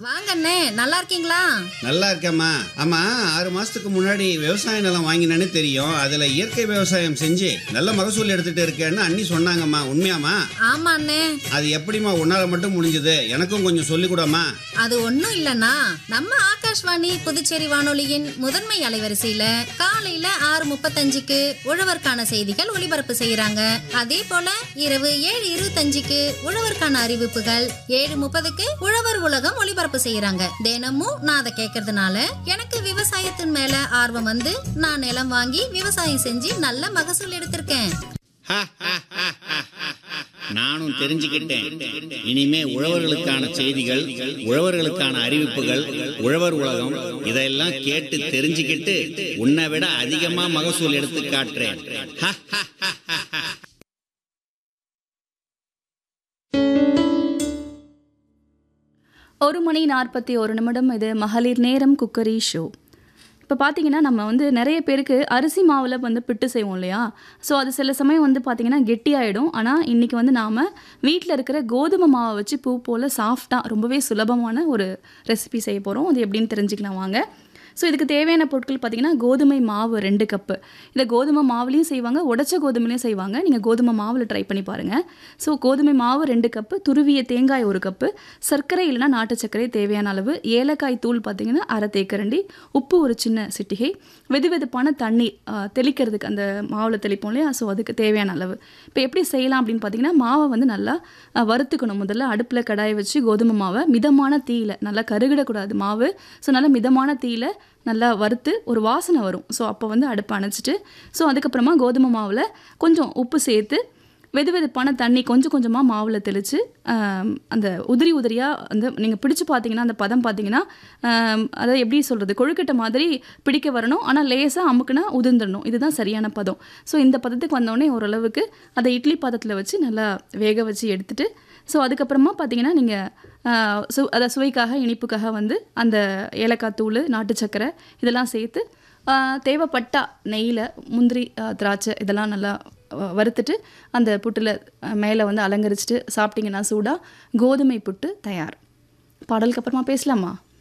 வாங்க அண்ணே நல்லா இருக்கீங்களா நல்லா இருக்கேம்மா ஆமா ஆறு மாசத்துக்கு முன்னாடி விவசாய நிலம் வாங்கினேன்னு தெரியும் அதுல இயற்கை விவசாயம் செஞ்சு நல்ல மகசூல் எடுத்துட்டு இருக்கேன்னு அண்ணி சொன்னாங்கம்மா உண்மையாம்மா ஆமா அண்ணே அது எப்படிம்மா உன்னால மட்டும் முடிஞ்சது எனக்கும் கொஞ்சம் சொல்லிக் கூடம்மா அது ஒண்ணும் இல்லனா நம்ம ஆகாஷ்வாணி புதுச்சேரி வானொலியின் முதன்மை அலைவரிசையில காலையில ஆறு முப்பத்தஞ்சுக்கு உழவர்க்கான செய்திகள் ஒளிபரப்பு செய்யறாங்க அதே போல இரவு ஏழு இருபத்தஞ்சுக்கு உழவர்க்கான அறிவிப்புகள் ஏழு முப்பதுக்கு உழவர் உலகம் ஒளிபரப்பு செய்யறாங்க தினமும் நான் அதை கேட்கறதுனால எனக்கு விவசாயத்தின் மேல ஆர்வம் வந்து நான் நிலம் வாங்கி விவசாயம் செஞ்சு நல்ல மகசூல் எடுத்திருக்கேன் நானும் தெரிஞ்சுக்கிட்டேன் இனிமே உழவர்களுக்கான செய்திகள் உழவர்களுக்கான அறிவிப்புகள் உழவர் உலகம் இதெல்லாம் கேட்டு தெரிஞ்சுக்கிட்டு உன்னை விட அதிகமா மகசூல் எடுத்து காட்டுறேன் ஒரு மணி நாற்பத்தி ஒரு நிமிடம் இது மகளிர் நேரம் குக்கரி ஷோ இப்போ பார்த்தீங்கன்னா நம்ம வந்து நிறைய பேருக்கு அரிசி மாவில் வந்து பிட்டு செய்வோம் இல்லையா ஸோ அது சில சமயம் வந்து பார்த்தீங்கன்னா கெட்டியாயிடும் ஆனால் இன்றைக்கி வந்து நாம் வீட்டில் இருக்கிற கோதுமை மாவை வச்சு பூ போல் சாஃப்டாக ரொம்பவே சுலபமான ஒரு ரெசிபி செய்ய போகிறோம் அது எப்படின்னு தெரிஞ்சுக்கலாம் வாங்க ஸோ இதுக்கு தேவையான பொருட்கள் பார்த்தீங்கன்னா கோதுமை மாவு ரெண்டு கப்பு இதை கோதுமை மாவுலேயும் செய்வாங்க உடச்ச கோதுமையிலையும் செய்வாங்க நீங்கள் கோதுமை மாவில் ட்ரை பண்ணி பாருங்கள் ஸோ கோதுமை மாவு ரெண்டு கப்பு துருவிய தேங்காய் ஒரு கப்பு சர்க்கரை இல்லைனா நாட்டு சர்க்கரை தேவையான அளவு ஏலக்காய் தூள் பார்த்தீங்கன்னா அரை தேக்கரண்டி உப்பு ஒரு சின்ன சிட்டிகை வெது வெதுப்பான தண்ணீர் ஆ, தெளிக்கிறதுக்கு அந்த மாவில் தெளிப்போம் இல்லையா ஸோ அதுக்கு தேவையான அளவு இப்போ எப்படி செய்யலாம் அப்படின்னு பார்த்தீங்கன்னா மாவை வந்து நல்லா ஆ, வறுத்துக்கணும் முதல்ல அடுப்பில் கடாயை வச்சு கோதுமை மாவை மிதமான தீயில நல்லா கருகிடக்கூடாது மாவு ஸோ நல்லா மிதமான தீயில நல்லா வறுத்து ஒரு வாசனை வரும் ஸோ அப்போ வந்து அடுப்பை அணைச்சிட்டு ஸோ அதுக்கப்புறமா கோதுமை மாவில் கொஞ்சம் உப்பு சேர்த்து வெது வெதுப்பான தண்ணி கொஞ்சம் கொஞ்சமாக மாவில் தெளித்து அந்த உதிரி உதிரியாக அந்த நீங்கள் பிடிச்சு பார்த்தீங்கன்னா அந்த பதம் பார்த்தீங்கன்னா ஆம், அதாவது எப்படி சொல்கிறது கொழுக்கட்டை மாதிரி பிடிக்க வரணும் ஆனால் லேசாக அமுக்குனா உதிர்ந்துடணும் இதுதான் சரியான பதம் ஸோ இந்த பதத்துக்கு வந்தோடனே ஓரளவுக்கு அதை இட்லி பாத்திரத்தில் வச்சு நல்லா வேக வச்சு எடுத்துட்டு ஸோ அதுக்கப்புறமா பார்த்தீங்கன்னா நீங்கள் சு அதை சுவைக்காக இனிப்புக்காக வந்து அந்த ஏலக்காய் தூள் நாட்டு சர்க்கரை இதெல்லாம் சேர்த்து ஆ, தேவைப்பட்டா நெய்யில் முந்திரி ஆ, திராட்சை இதெல்லாம் நல்லா வ- வறுத்துட்டு அந்த புட்டில் மேலே வந்து அலங்கரிச்சிட்டு சாப்பிட்டீங்கன்னா சூடாக கோதுமை புட்டு தயார் பாடலுக்கு அப்புறமா பேசலாமா